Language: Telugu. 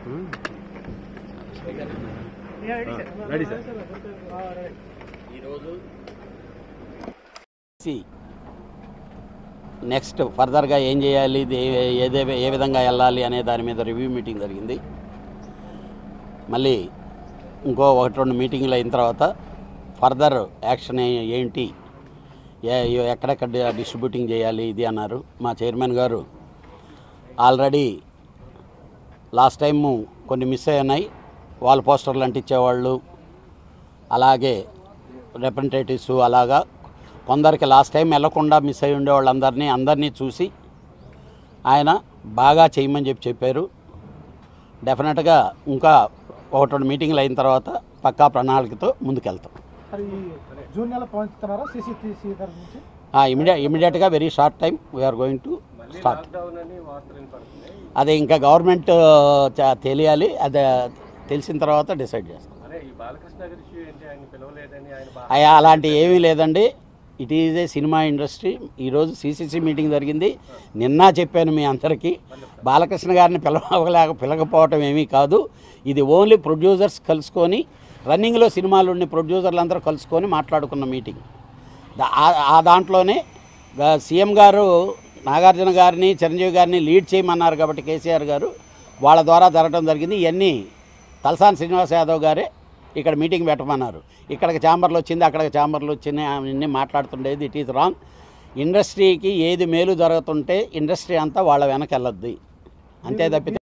రెడీ సార్ ఈరోజు నెక్స్ట్ ఫర్దర్గా ఏం చేయాలి ఇది ఏ- ఏదే ఏ విధంగా వెళ్ళాలి అనే దాని మీద రివ్యూ మీటింగ్ జరిగింది మళ్ళీ ఇంకో ఒకటి రెండు మీటింగ్లు అయిన తర్వాత ఫర్దర్ యాక్షన్ ఏ- ఏంటి ఏ- ఏ- ఎక్కడెక్కడ డిస్ట్రిబ్యూటింగ్ చేయాలి ఇది అన్నారు మా చైర్మన్ గారు ఆల్రెడీ లాస్ట్ టైము కొన్ని మిస్ అయి ఉన్నాయి వాల్ పోస్టర్లు అంటించేవాళ్ళు అలాగే రిప్రజెంటేటివ్స్ అలాగా కొందరికి లాస్ట్ టైం వెళ్లకుండా మిస్ అయి ఉండే వాళ్ళందరినీ అందరినీ చూసి ఆయన బాగా చేయమని చెప్పి చెప్పారు డెఫినెట్గా ఇంకా ఒకటి రెండు మీటింగ్లు అయిన తర్వాత పక్కా ప్రణాళికతో ముందుకెళ్తాం మరి జూన్ నెల పంచుతున్నారా సిసిటిసి తరఫు నుంచి ఇమీడియట్ ఇమీడియట్గా very short time we are going to start అదే ఇంకా గవర్నమెంట్ చ- తెలియాలి అదే తెలిసిన తర్వాత డిసైడ్ చేస్తాం అయ్యా అలాంటి ఏమీ లేదండి it is a cinema industry ఈరోజు సిసిసి మీటింగ్ జరిగింది నిన్న చెప్పాను మీ అందరికీ బాలకృష్ణ గారిని పిలవలేక పిలకపోవటం ఏమీ కాదు ఇది ఓన్లీ ప్రొడ్యూసర్స్ కలుసుకొని రన్నింగ్లో సినిమాలు ఉండే ప్రొడ్యూసర్లు అందరూ కలుసుకొని మాట్లాడుకున్న మీటింగ్ దా- ఆ- ఆ దాంట్లోనే గా- సీఎం గారు నాగార్జున గారిని చిరంజీవి గారిని లీడ్ చేయమన్నారు కాబట్టి కేసీఆర్ గారు వాళ్ళ ద్వారా జరగడం జరిగింది ఇవన్నీ తలసాని శ్రీనివాస్ యాదవ్ గారే ఇక్కడ మీటింగ్ పెట్టమన్నారు ఇక్కడికి ఛాంబర్లు వచ్చింది అక్కడికి ఛాంబర్లు వచ్చింది అవన్నీ మాట్లాడుతుండేది ఇట్ ఈజ్ రాంగ్ ఇండస్ట్రీకి ఏది మేలు జరుగుతుంటే ఇండస్ట్రీ అంతా వాళ్ళ వెనక వెళ్ళొద్ది అంతే తప్పితే